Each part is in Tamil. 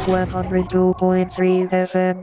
102.3 FM.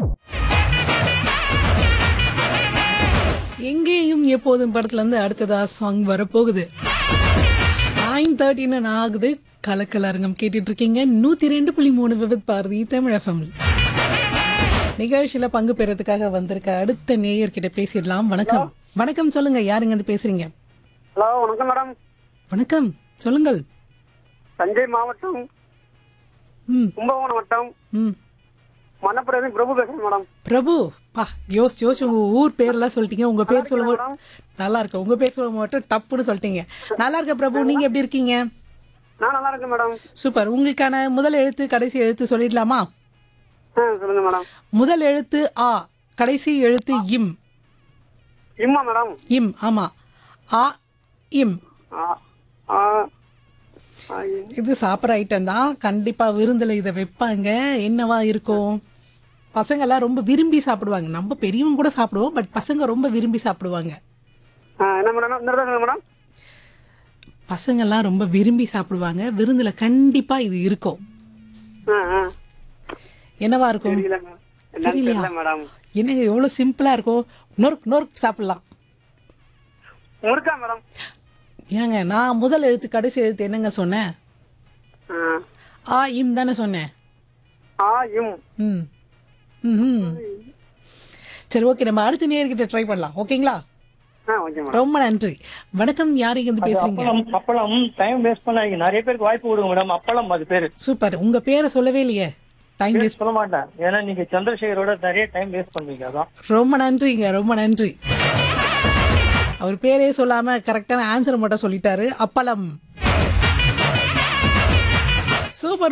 எங்கேயும் எப்போதும் படத்துல இருந்து அடுத்ததா சாங் வரப்போகுது நைன் தேர்ட்டின்னு ஆகுது கலக்கலரங்கம் கேட்டுட்டு இருக்கீங்க நூத்தி ரெண்டு புள்ளி மூணு விவித் பாரதி தமிழ் எஃப்எம் நிகழ்ச்சியில பங்கு பெறதுக்காக வந்திருக்க அடுத்த நேயர்கிட்ட பேசிடலாம் வணக்கம் வணக்கம் சொல்லுங்க யாருங்க இருந்து பேசுறீங்க ஹலோ வணக்கம் மேடம் வணக்கம் சொல்லுங்கள் தஞ்சை மாவட்டம் ம் கும்பகோணம் வட்டம் ம் மணப்புறம் பிரபு பேசுறேன் மேடம் பிரபு பா யோசிச்சு யோசிச்சு உங்க ஊர் பேர்லாம் சொல்லிட்டீங்க உங்க பேர் சொல்லும் போது மேடம். நல்லா இருக்கு உங்க பேர் சொல்லும் மட்டும் டப்புன்னு சொல்லிட்டீங்க நல்லா இருக்க பிரபு நீங்க எப்படி இருக்கீங்க நான் நல்லா இருக்கேன் மேடம் சூப்பர் உங்களுக்கான முதல் எழுத்து கடைசி எழுத்து சொல்லிடலாமா ஆ சொல்லுங்க மேடம் முதல் எழுத்து ஆ கடைசி எழுத்து இம் இம்மா மேடம் இம் ஆமா ஆ இம் ஆ ஆ ஆ, இம். இது சாப்பிட்ற ஐட்டம் தான் கண்டிப்பா விருந்துல இதை வைப்பாங்க என்னவா இருக்கும் பசங்க எல்லாம் ரொம்ப விரும்பி சாப்பிடுவாங்க நம்ம பெரியவங்க கூட சாப்பிடுவோம் பட் பசங்க ரொம்ப விரும்பி சாப்பிடுவாங்க ஆ, என்ன மேடம் இந்த தடவை சொல்லுங்க மேடம் பசங்க எல்லாம் ரொம்ப விரும்பி சாப்பிடுவாங்க விருந்துல கண்டிப்பா இது இருக்கும் ஆ ஆ என்னவா இருக்கும் தெரியல மேடம் என்னன்னு தெரியலையா? தெரியல மேடம் என்னங்க எவ்வளவு சிம்பிளா இருக்கும் நொறுக் நொறுக் சாப்பிடலாம் முறுக்கா மேடம் ஏங்க நான் முதல் எழுத்து கடைசி எழுத்து என்னங்க சொன்னேன் ஆ ஆ இம் தானே சொன்னேன் ஆ இம் ம் ம் சரி ஓகே நம்ம அடுத்த நேர்கிட்ட ட்ரை பண்ணலாம் ஓகேங்களா ஆ ஓகே மேடம் ரொம்ப நன்றி வணக்கம் யார் இங்க இருந்து பேசுறீங்க அப்பளம் அப்பளம் டைம் வேஸ்ட் பண்ணாதீங்க நிறைய பேருக்கு வாய்ப்பு கொடுங்க மேடம் அப்பளம் அது பேரு சூப்பர் உங்க பேரை சொல்லவே இல்லையே டைம் வேஸ்ட் சொல்ல மாட்டேன் ஏன்னா நீங்க சந்திரசேகரோட நிறைய டைம் வேஸ்ட் பண்ணுவீங்க அதான் ரொம்ப நன்றிங்க ரொம்ப நன்றி அவர் பேரே சொல்லாம கரெக்டான ஆன்சர் மட்டும் சொல்லிட்டாரு அப்பளம் சூப்பர்